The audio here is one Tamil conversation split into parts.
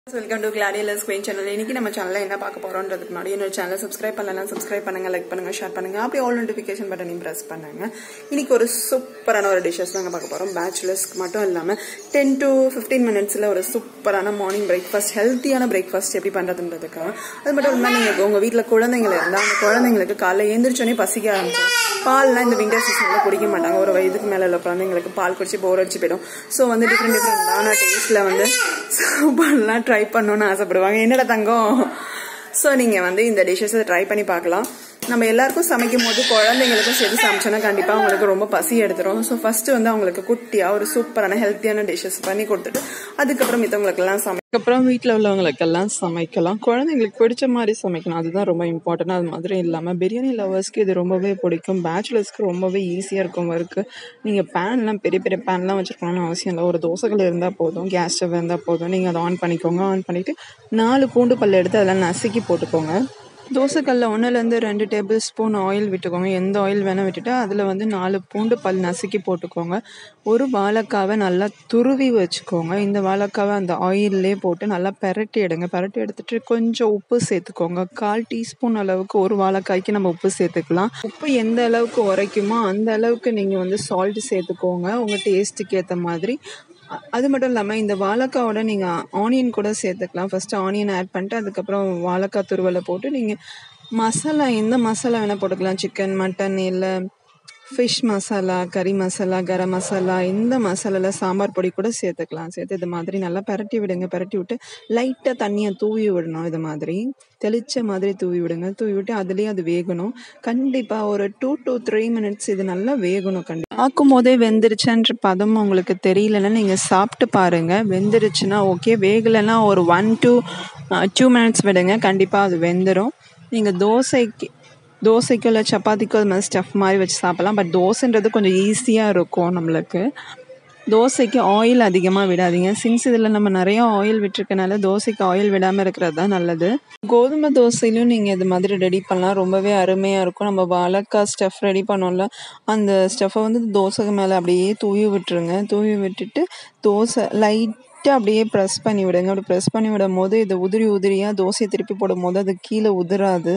welcome to gladiolus queen channel இன்னைக்கு நம்ம சேனல்ல என்ன பார்க்க போறோம்ன்றதுக்கு முன்னாடி என்னோட சேனலை சப்ஸ்கிரைப் பண்ணலாம் சப்ஸ்கிரைப் பண்ணுங்க லைக் பண்ணுங்க ஷேர் பண்ணுங்க அப்படியே ஆல் நோட்டிஃபிகேஷன் பட்டனையும் பிரஸ் பண்ணுங்க இன்னைக்கு ஒரு சூப்பரான ஒரு டிஷ்ஷஸ் தாங்க பார்க்க போறோம் பேச்சுலர்ஸ்க்கு மட்டும் இல்லாம டென் டு ஃபிஃப்டீன் மினிட்ஸ்ல ஒரு சூப்பரான மார்னிங் பிரேக்ஃபாஸ்ட் ஹெல்த்தியான பிரேக்ஃபாஸ்ட் எப்படி பண்றதுன்றதுக்காக அது மட்டும் இல்லாம நீங்க உங்க வீட்டுல குழந்தைங்க இருந்தா அந்த குழந்தைங்களுக்கு காலைல எழுந்திரிச்சோடனே பசிக்க ஆரம்பிச்சிடும் பால்லாம் இந்த விண்டர் சீசன்ல குடிக்க மாட்டாங்க ஒரு வயதுக்கு மேல உள்ள குழந்தைங்களுக்கு பால் குடிச்சு போர் அடிச்சு போயிடும் ஸோ வந்து டிஃப்ரெண்ட் டிஃப்ரெண்டான டேஸ்ட்ல வந்து சாப்பாடுலாம் ட்ரை பண்ணணும்னு ஆசைப்படுவாங்க என்னடா தங்கம் ஸோ நீங்க வந்து இந்த டிஷ்ஷஸை ட்ரை பண்ணி பார்க்கலாம் நம்ம எல்லாருக்கும் சமைக்கும் போது குழந்தைங்களுக்கும் சேர்த்து சமைச்சோன்னா கண்டிப்பா அவங்களுக்கு ரொம்ப பசி எடுத்துரும் ஸோ ஃபர்ஸ்ட் வந்து அவங்களுக்கு குட்டியா ஒரு சூப்பரான ஹெல்த்தியான டிஷ்ஷஸ் பண்ணி கொடுத்துட்டு அதுக்கப்புறம் மித்தவங்களுக்கு எல்லாம் சமை அதுக்கப்புறம் வீட்டில் உள்ளவங்களுக்கெல்லாம் சமைக்கலாம் குழந்தைங்களுக்கு பிடிச்ச மாதிரி சமைக்கணும் அதுதான் ரொம்ப இம்பார்ட்டன்ட் அது மாதிரி இல்லாமல் பிரியாணி லவர்ஸ்க்கு இது ரொம்பவே பிடிக்கும் பேச்சுலர்ஸ்க்கு ரொம்பவே ஈஸியாக இருக்கும் ஒர்க்கு நீங்கள் பேன்லாம் பெரிய பெரிய பேன்லாம் வச்சுருக்கணும்னு அவசியம் இல்லை ஒரு தோசைகள் இருந்தால் போதும் கேஸ் ஸ்டவ் இருந்தால் போதும் நீங்கள் அதை ஆன் பண்ணிக்கோங்க ஆன் பண்ணிவிட்டு நாலு பூண்டு பல் எடுத்து அதெல்லாம் நசுக்கி போட்டுக்கோங்க தோசைக்கல்ல ஒன்றுலேருந்து ரெண்டு டேபிள் ஸ்பூன் ஆயில் விட்டுக்கோங்க எந்த ஆயில் வேணால் விட்டுட்டு அதில் வந்து நாலு பூண்டு பல் நசுக்கி போட்டுக்கோங்க ஒரு வாழைக்காவை நல்லா துருவி வச்சுக்கோங்க இந்த வாழைக்காவை அந்த ஆயிலே போட்டு நல்லா பெரட்டி எடுங்க பெரட்டி எடுத்துட்டு கொஞ்சம் உப்பு சேர்த்துக்கோங்க கால் டீஸ்பூன் அளவுக்கு ஒரு வாழைக்காய்க்கு நம்ம உப்பு சேர்த்துக்கலாம் உப்பு எந்த அளவுக்கு உரைக்குமோ அந்த அளவுக்கு நீங்கள் வந்து சால்ட் சேர்த்துக்கோங்க உங்கள் டேஸ்ட்டுக்கு ஏற்ற மாதிரி அ- அது மட்டும் இல்லாமல் இந்த வாழைக்காவோட நீங்கள் ஆனியன் கூட சேர்த்துக்கலாம் ஃபஸ்ட்டு ஆனியன் ஆட் பண்ணிட்டு அதுக்கப்புறம் வாழைக்காய் துருவலை போட்டு நீங்கள் மசாலா எந்த மசாலா வேணால் போட்டுக்கலாம் சிக்கன் மட்டன் இல்லை ஃபிஷ் மசாலா கறி மசாலா கரம் மசாலா இந்த மசாலாவில் சாம்பார் பொடி கூட சேர்த்துக்கலாம் சேர்த்து இது மாதிரி நல்லா பரட்டி விடுங்க பரட்டி விட்டு லைட்டாக தண்ணியை தூவி விடணும் இது மாதிரி தெளிச்ச மாதிரி தூவி விடுங்க தூவி விட்டு அதுலேயே அது வேகணும் கண்டிப்பாக ஒரு டூ to த்ரீ மினிட்ஸ் இது நல்லா வேகணும் கண்டிப்பாக பார்க்கும் போதே வெந்துருச்சுன்ற பதம் உங்களுக்கு தெரியலன்னா நீங்கள் சாப்பிட்டு பாருங்கள் வெந்துருச்சுன்னா ஓகே வேகலைன்னா ஒரு ஒன் to டூ மினிட்ஸ் விடுங்க கண்டிப்பாக அது வெந்துடும் நீங்கள் தோசைக்கு தோசைக்கோ இல்லை சப்பாத்திக்கோ அது மாதிரி ஸ்டஃப் மாதிரி வச்சு சாப்பிடலாம் பட் தோசைன்றது கொஞ்சம் ஈஸியாக இருக்கும் நம்மளுக்கு தோசைக்கு ஆயில் அதிகமாக விடாதீங்க சின்ஸ் இதில் நம்ம நிறைய ஆயில் விட்டுருக்கனால தோசைக்கு ஆயில் விடாமல் இருக்கிறது தான் நல்லது கோதுமை தோசையிலும் நீங்கள் இது மாதிரி ரெடி பண்ணலாம் ரொம்பவே அருமையாக இருக்கும் நம்ம வாழைக்காய் ஸ்டஃப் ரெடி பண்ணோம்ல அந்த ஸ்டஃப்பை வந்து தோசைக்கு மேலே அப்படியே தூவி விட்டுருங்க தூவி விட்டுட்டு தோசை லைட்டாக அப்படியே ப்ரெஸ் பண்ணி விடுங்க அப்படி ப்ரெஸ் பண்ணி விடும் போது இது உதிரி உதிரியாக தோசையை திருப்பி போடும் போது அது கீழே உதிராது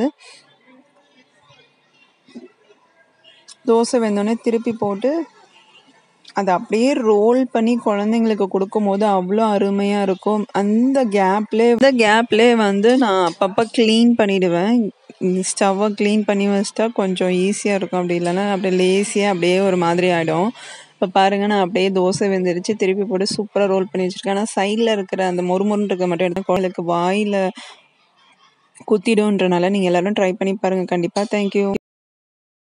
தோசை வெந்தோடனே திருப்பி போட்டு அதை அப்படியே ரோல் பண்ணி குழந்தைங்களுக்கு கொடுக்கும்போது அவ்வளோ அருமையாக இருக்கும் அந்த கேப்லே அந்த கேப்லே வந்து நான் அப்பப்போ க்ளீன் பண்ணிடுவேன் ஸ்டவ்வை க்ளீன் பண்ணி வச்சிட்டா கொஞ்சம் ஈஸியாக இருக்கும் அப்படி இல்லைன்னா அப்படியே லேசியாக அப்படியே ஒரு மாதிரி ஆகிடும் இப்போ பாருங்கள் நான் அப்படியே தோசை வெந்துருச்சு திருப்பி போட்டு சூப்பராக ரோல் பண்ணி வச்சுருக்கேன் ஆனால் சைடில் இருக்கிற அந்த மொறுமொறுன்னு இருக்க மட்டும் எடுத்து குழந்தைக்கு வாயில் குத்திடும்ன்றனால நீங்கள் எல்லோரும் ட்ரை பண்ணி பாருங்கள் கண்டிப்பாக தேங்க்யூ